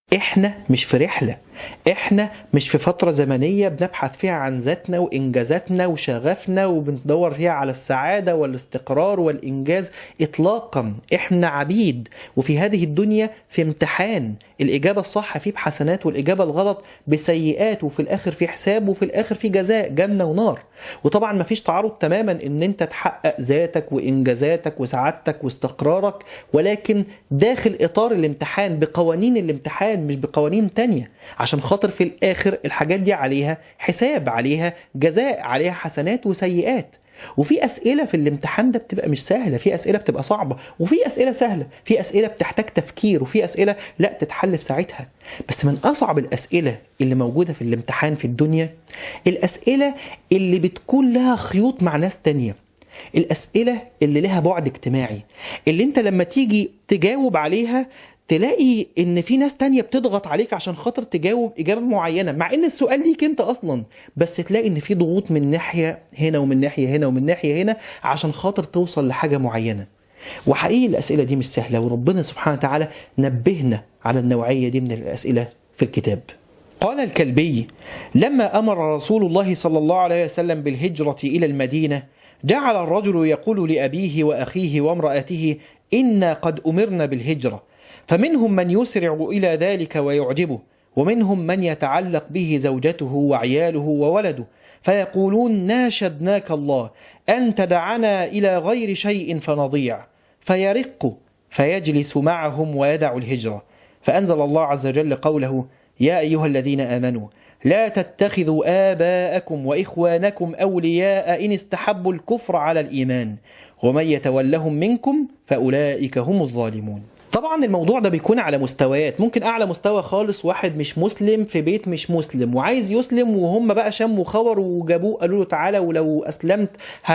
احنا مش في رحلة احنا مش في فترة زمنية بنبحث فيها عن ذاتنا وانجازاتنا وشغفنا وبندور فيها على السعادة والاستقرار والانجاز اطلاقا احنا عبيد وفي هذه الدنيا في امتحان الاجابة الصح فيه بحسنات والاجابة الغلط بسيئات وفي الاخر في حساب وفي الاخر في جزاء جنة ونار وطبعا مفيش تعارض تماما ان انت تحقق ذاتك وانجازاتك وسعادتك واستقرارك ولكن داخل اطار الامتحان بقوانين الامتحان مش بقوانين تانية عشان خاطر في الاخر الحاجات دي عليها حساب عليها جزاء عليها حسنات وسيئات وفي اسئله في الامتحان ده بتبقى مش سهله في اسئله بتبقى صعبه وفي اسئله سهله في اسئله بتحتاج تفكير وفي اسئله لا تتحل في ساعتها بس من اصعب الاسئله اللي موجوده في الامتحان في الدنيا الاسئله اللي بتكون لها خيوط مع ناس تانية الاسئله اللي لها بعد اجتماعي اللي انت لما تيجي تجاوب عليها تلاقي ان في ناس تانية بتضغط عليك عشان خاطر تجاوب اجابه معينه مع ان السؤال ليك انت اصلا بس تلاقي ان في ضغوط من ناحيه هنا ومن ناحيه هنا ومن ناحيه هنا عشان خاطر توصل لحاجه معينه وحقيقي الاسئله دي مش سهله وربنا سبحانه وتعالى نبهنا على النوعيه دي من الاسئله في الكتاب قال الكلبي لما امر رسول الله صلى الله عليه وسلم بالهجره الى المدينه جعل الرجل يقول لابيه واخيه وامراته انا قد امرنا بالهجره فمنهم من يسرع إلى ذلك ويعجبه ومنهم من يتعلق به زوجته وعياله وولده فيقولون ناشدناك الله أن تدعنا إلى غير شيء فنضيع فيرق فيجلس معهم ويدع الهجرة فأنزل الله عز وجل قوله يا أيها الذين آمنوا لا تتخذوا آباءكم وإخوانكم أولياء إن استحبوا الكفر على الإيمان ومن يتولهم منكم فأولئك هم الظالمون طبعا الموضوع ده بيكون على مستويات ممكن اعلى مستوى خالص واحد مش مسلم في بيت مش مسلم وعايز يسلم وهم بقى شموا خبر وجابوه قالوا له تعالى ولو اسلمت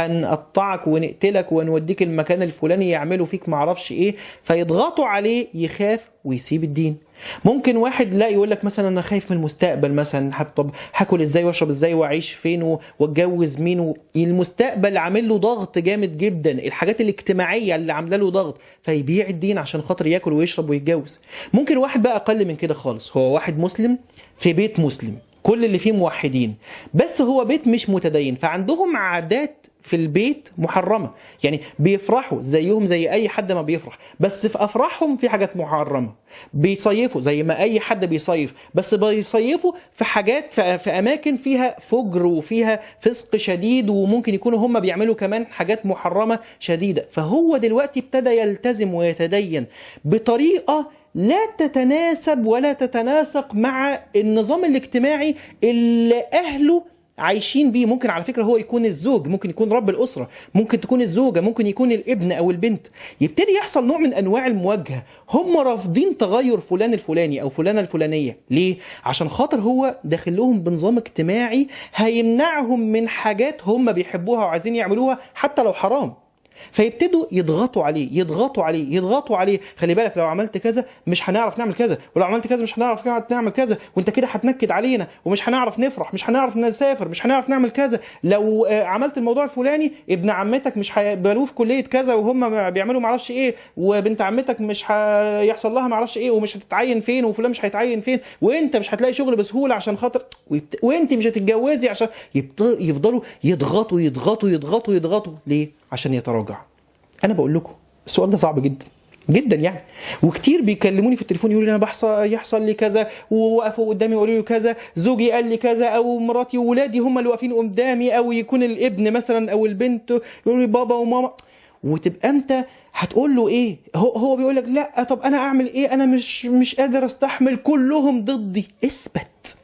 هنقطعك ونقتلك ونوديك المكان الفلاني يعملوا فيك معرفش ايه فيضغطوا عليه يخاف ويسيب الدين ممكن واحد لا يقول لك مثلا انا خايف من المستقبل مثلا طب هاكل ازاي واشرب ازاي واعيش فين واتجوز مين و... المستقبل عامل له ضغط جامد جدا الحاجات الاجتماعيه اللي عامله له ضغط فيبيع الدين عشان خاطر ياكل ويشرب ويتجوز ممكن واحد بقى اقل من كده خالص هو واحد مسلم في بيت مسلم كل اللي فيه موحدين بس هو بيت مش متدين فعندهم عادات في البيت محرمة يعني بيفرحوا زيهم زي أي حد ما بيفرح بس في أفراحهم في حاجات محرمة بيصيفوا زي ما أي حد بيصيف بس بيصيفوا في حاجات في أماكن فيها فجر وفيها فسق شديد وممكن يكونوا هم بيعملوا كمان حاجات محرمة شديدة فهو دلوقتي ابتدى يلتزم ويتدين بطريقة لا تتناسب ولا تتناسق مع النظام الاجتماعي اللي أهله عايشين بيه ممكن على فكرة هو يكون الزوج ممكن يكون رب الأسرة ممكن تكون الزوجة ممكن يكون الابن أو البنت يبتدي يحصل نوع من أنواع المواجهة هم رافضين تغير فلان الفلاني أو فلانة الفلانية ليه؟ عشان خاطر هو داخل لهم بنظام اجتماعي هيمنعهم من حاجات هم بيحبوها وعايزين يعملوها حتى لو حرام فيبتدوا يضغطوا عليه يضغطوا عليه يضغطوا عليه خلي بالك لو عملت كذا مش هنعرف نعمل كذا ولو عملت كذا مش هنعرف نعمل كذا وانت كده هتنكد علينا ومش هنعرف نفرح مش هنعرف نسافر مش هنعرف نعمل كذا لو عملت الموضوع الفلاني ابن عمتك مش هيقبلوه في كليه كذا وهم بيعملوا معرفش ايه وبنت عمتك مش هيحصل لها معرفش ايه ومش هتتعين فين وفلان مش هيتعين فين وانت مش هتلاقي شغل بسهوله عشان خاطر ويبت... وانت مش هتتجوزي عشان يبت... يفضلوا يضغطوا يضغطوا يضغطوا يضغطوا ليه عشان يتراجع انا بقول لكم السؤال ده صعب جدا جدا يعني وكتير بيكلموني في التليفون يقولوا لي انا بحصل يحصل لي كذا ووقفوا قدامي يقولوا لي كذا زوجي قال لي كذا او مراتي وولادي هم اللي واقفين قدامي او يكون الابن مثلا او البنت يقولوا لي بابا وماما وتبقى انت هتقول له ايه هو هو بيقول لك لا طب انا اعمل ايه انا مش مش قادر استحمل كلهم ضدي اثبت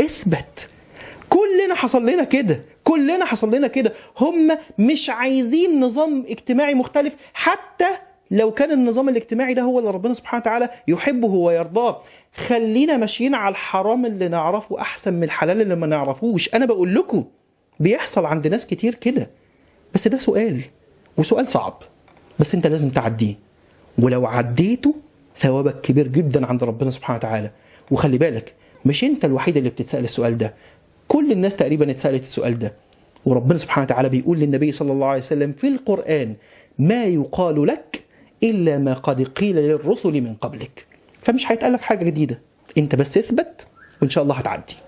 اثبت كلنا حصل لنا كده كلنا حصل لنا كده هم مش عايزين نظام اجتماعي مختلف حتى لو كان النظام الاجتماعي ده هو اللي ربنا سبحانه وتعالى يحبه ويرضاه خلينا ماشيين على الحرام اللي نعرفه احسن من الحلال اللي ما نعرفوش انا بقول لكم بيحصل عند ناس كتير كده بس ده سؤال وسؤال صعب بس انت لازم تعديه ولو عديته ثوابك كبير جدا عند ربنا سبحانه وتعالى وخلي بالك مش انت الوحيد اللي بتتسأل السؤال ده كل الناس تقريبا اتسألت السؤال ده وربنا سبحانه وتعالى بيقول للنبي صلى الله عليه وسلم في القرآن ما يقال لك إلا ما قد قيل للرسل من قبلك فمش هيتقال لك حاجة جديدة انت بس اثبت وان شاء الله هتعدي